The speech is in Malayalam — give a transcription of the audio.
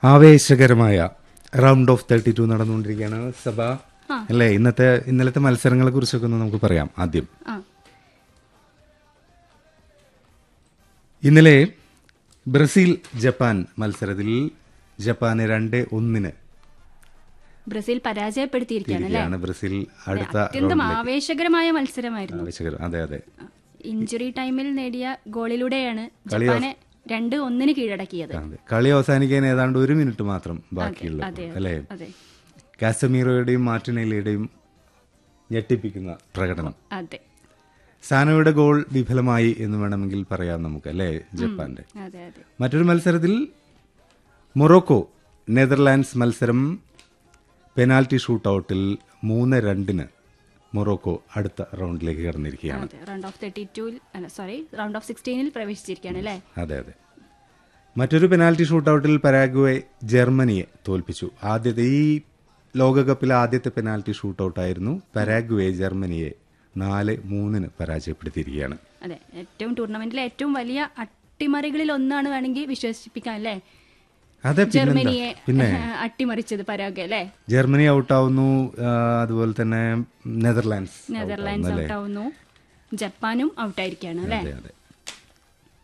ആവേശകരമായ റൗണ്ട് ഓഫ് തേർട്ടി ടു നടന്നുകൊണ്ടിരിക്കുകയാണ് സഭ അല്ലേ ഇന്നത്തെ ഇന്നലത്തെ മത്സരങ്ങളെ കുറിച്ചൊക്കെ ഒന്ന് നമുക്ക് പറയാം ആദ്യം ആ ഇന്നലെ ബ്രസീൽ ജപ്പാൻ മത്സരത്തിൽ ജപ്പാന് രണ്ട് ഒന്നിന് ബ്രസീൽ പരാജയപ്പെടുത്തിയിരിക്കുകയാണ് അല്ലേ ഇരിക്കുകയാണ് ബ്രസീൽ അടുത്ത അത്യന്തം ആവേശകരമായ മത്സരമായിരുന്നു ആവേശകരം അതെ അതെ ഇഞ്ചുറി ടൈമിൽ നേടിയ ഗോളിലൂടെയാണ് ജപ്പാനെ രണ്ട് ഒന്നിന് കീഴടക്കിയത് അതെ കളി അവസാനിക്കാൻ ഏതാണ്ട് ഒരു മിനിറ്റ് മാത്രം ബാക്കിയുള്ളത് അതെ അല്ലേ അതെ കാസമീറോയുടെയും മാർട്ടിനേലിയുടെയും ഞെട്ടിപ്പിക്കുന്ന പ്രകടനം അതെ സാനോയുടെ ഗോൾ വിഫലമായി എന്ന് വേണമെങ്കിൽ പറയാം നമുക്ക് അല്ലേ ജപ്പാന്റെ അതെ അതെ മറ്റൊരു മത്സരത്തിൽ മൊറോക്കോ നെതർലാൻഡ്സ് മത്സരം പെനാൽറ്റി ഷൂട്ടൌട്ടിൽ മൂന്ന് രണ്ടിന് മൊറോക്കോ അടുത്ത റൗണ്ടിലേക്ക് കടന്നിരിക്കുകയാണ് അതെ റൗണ്ട് ഓഫ് തേർട്ടി ടൂവിൽ അല്ല സോറി റൗണ്ട് ഓഫ് സിക്സ്റ്റീനിൽ പ്രവേശിച്ചിരിക്കുകയാണ് അല്ലേ അതെ അതെ മറ്റൊരു പെനാൽറ്റി ഷൂട്ടൌട്ടിൽ പരാഗ്വെ ജർമ്മനിയെ തോൽപ്പിച്ചു ആദ്യത്തെ ഈ ലോകകപ്പിലെ ആദ്യത്തെ പെനാൽറ്റി ഷൂട്ടൌട്ടായിരുന്നു പരാഗ്വെ ജർമ്മനിയെ നാല് മൂന്നിന് പരാജയപ്പെടുത്തിയിരിക്കുകയാണ് അതെ ഏറ്റവും ടൂർണമെന്റിലെ ഏറ്റവും വലിയ അട്ടിമറികളിൽ ഒന്നാണ് വേണമെങ്കിൽ വിശ്വസിപ്പിക്കാം അല്ലേ അതെ പിന്നെന്താ ജർമ്മനിയെ പിന്നെ അട്ടിമറിച്ചത് പരാഗ് അല്ലേ ജർമ്മനി ഔട്ടാവുന്നു ആ, അതുപോലെ തന്നെ നെതർലാൻഡ്സ് നെതർലാൻഡ്സ് ഔട്ടാവുന്നു ജപ്പാനും ഔട്ടായിരിക്കുകയാണ് അല്ലേ അതെ അതെ